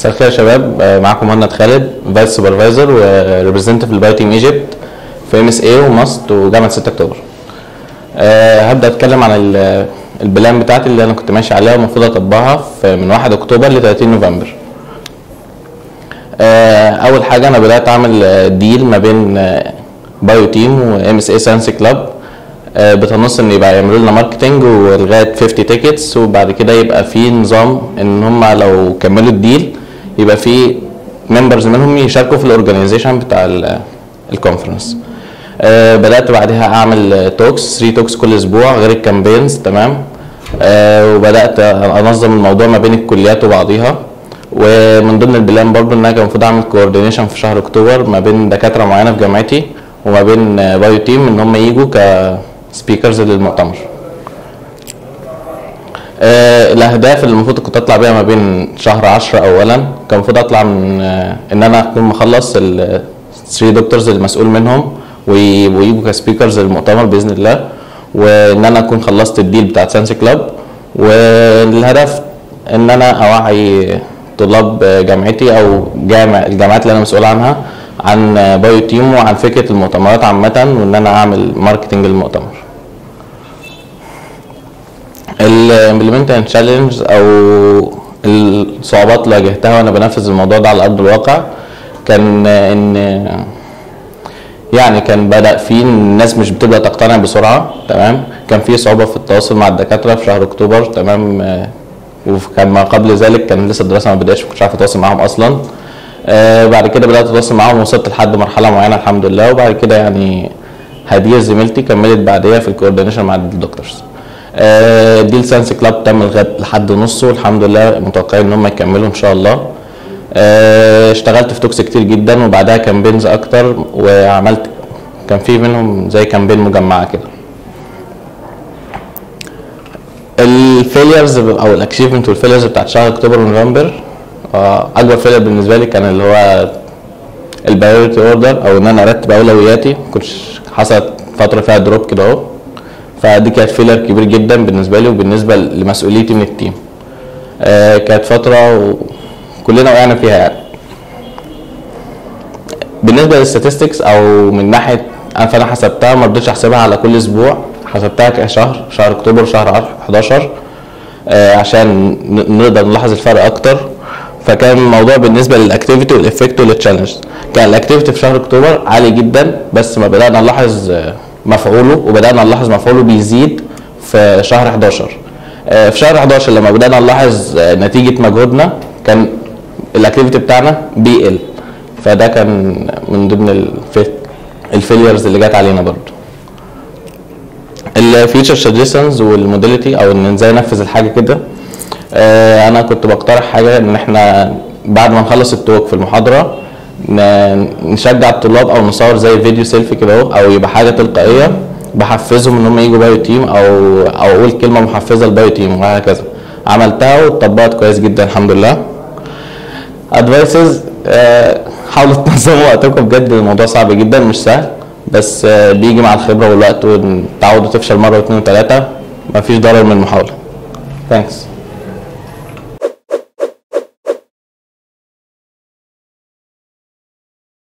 مساء الخير يا شباب آه، معاكم مهند خالد فايس سوبرفايزر وريبريزنتيف للبايو تيم ايجيبت في ام اس اي وماست وجامعه 6 اكتوبر آه، هبدا اتكلم عن ال- البلان بتاعتي اللي انا كنت ماشي عليها والمفروض اطبقها في- من 1 اكتوبر ل 30 نوفمبر آه، اول حاجه انا بدات اعمل آه، ديل ما بين آه، بايو تيم وام اس اي ساينس كلاب بتنص ان يبقى يعملوا لنا ماركتنج ولغايه 50 تيكتس وبعد كده يبقى في نظام ان هم لو كملوا الديل يبقى في ممبرز منهم يشاركوا في الاورجنايزيشن بتاع ال- الكونفرنس آه، بدات بعدها اعمل توكس 3 توكس كل اسبوع غير الكامبينز تمام آه، وبدات انظم الموضوع ما بين الكليات وبعضيها ومن ضمن البلان برضو ان انا كان المفروض اعمل كوردينيشن في شهر اكتوبر ما بين دكاتره معينه في جامعتي وما بين آه، بايو تيم ان هم يجوا كسبيكرز للمؤتمر آه، الاهداف اللي المفروض كنت اطلع بيها ما بين شهر 10 اولا كان المفروض اطلع من آه، ان انا اكون مخلص ال 3 دكتورز المسؤول منهم وي- ويجوا كسبيكرز للمؤتمر باذن الله وان انا اكون خلصت الديل بتاع سانسي كلاب والهدف ان انا اوعي طلاب جامعتي او جامع الجامعات اللي انا مسؤول عنها عن بايو تيم وعن فكره المؤتمرات عامه وان انا اعمل ماركتنج للمؤتمر الامبلمنتال تشالنج او الصعوبات اللي واجهتها وانا بنفذ الموضوع ده على ارض الواقع كان ان يعني كان بدا في الناس مش بتبدا تقتنع بسرعه تمام كان في صعوبه في التواصل مع الدكاتره في شهر اكتوبر تمام آه، وكان ما قبل ذلك كان لسه الدراسه ما بداتش ما كنتش عارف اتواصل معاهم اصلا آه بعد كده بدات اتواصل معاهم وصلت لحد مرحله معينه الحمد لله وبعد كده يعني هديه زميلتي كملت بعديها في الكوردينيشن مع الدكتورز آه ديل ساينس كلاب تم لغايه لحد نصه الحمد لله متوقعين ان هم يكملوا ان شاء الله آه اشتغلت في توكس كتير جدا وبعدها كامبينز اكتر وعملت كان في منهم زي كامبين مجمعه كده الفيليرز او الاكشيفمنت والفيليرز بتاعت شهر اكتوبر ونوفمبر آه، اكبر فيلير بالنسبه لي كان اللي هو البايورتي اوردر او ان انا ارتب اولوياتي كنتش حصلت فتره فيها دروب كده اهو فدي كانت فيلر كبير جدا بالنسبه لي وبالنسبه لمسؤوليتي من التيم آه كانت فتره وكلنا وقعنا فيها يعني بالنسبه للستاتستكس او من ناحيه انا فانا حسبتها ما رضيتش احسبها على كل اسبوع حسبتها كشهر شهر اكتوبر وشهر 11 آه عشان ن- نقدر نلاحظ الفرق اكتر فكان الموضوع بالنسبه للاكتيفيتي والافكت والتشالنج كان الاكتيفيتي في شهر اكتوبر عالي جدا بس ما بدانا نلاحظ آه، مفعوله وبدانا نلاحظ مفعوله بيزيد في شهر 11 آه، في شهر 11 لما بدانا نلاحظ آه، نتيجه مجهودنا كان الاكتيفيتي بتاعنا بيقل فده كان من ضمن الف- الفيليرز اللي جت علينا برضو الفيتشر سجستنز والموديليتي او ان ازاي ننفذ الحاجه كده آه، انا كنت بقترح حاجه ان احنا بعد ما نخلص التوك في المحاضره ن- نشجع الطلاب او نصور زي فيديو سيلفي كده اهو او يبقى حاجه تلقائيه بحفزهم ان هم يجوا بايو تيم او او اقول كلمه محفزه لبايو تيم وهكذا عملتها واتطبقت كويس جدا الحمد لله ادفايسز حاولوا تنظموا وقتكم بجد الموضوع صعب جدا مش سهل بس آه، بيجي مع الخبره والوقت والتعود تفشل مره واثنين وثلاثه مفيش ضرر من المحاوله ثانكس